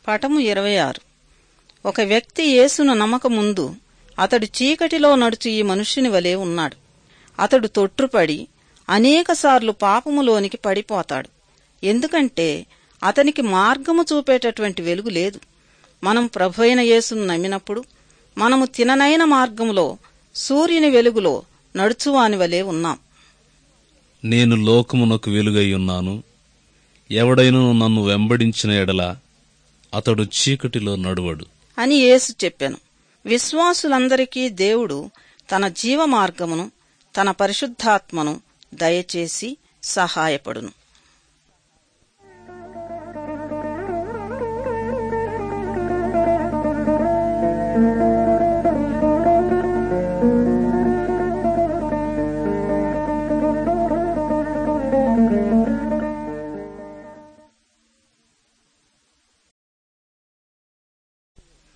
పటము ఇరవై ఆరు ఒక వ్యక్తి యేసును నమ్మకముందు అతడు చీకటిలో నడుచు ఈ మనుష్యుని వలె ఉన్నాడు అతడు తొట్రుపడి అనేకసార్లు పాపములోనికి పడిపోతాడు ఎందుకంటే అతనికి మార్గము చూపేటటువంటి వెలుగు లేదు మనం ప్రభు అయిన యేసును నమ్మినప్పుడు మనము తిననైన మార్గములో సూర్యుని వెలుగులో నడుచువాని వలె ఉన్నాం నేను లోకమునకు వెలుగై ఉన్నాను ఎవడైనను నన్ను వెంబడించిన ఎడల అతడు చీకటిలో నడువడు అని యేసు చెప్పెను విశ్వాసులందరికీ దేవుడు తన జీవ మార్గమును తన పరిశుద్ధాత్మను దయచేసి సహాయపడును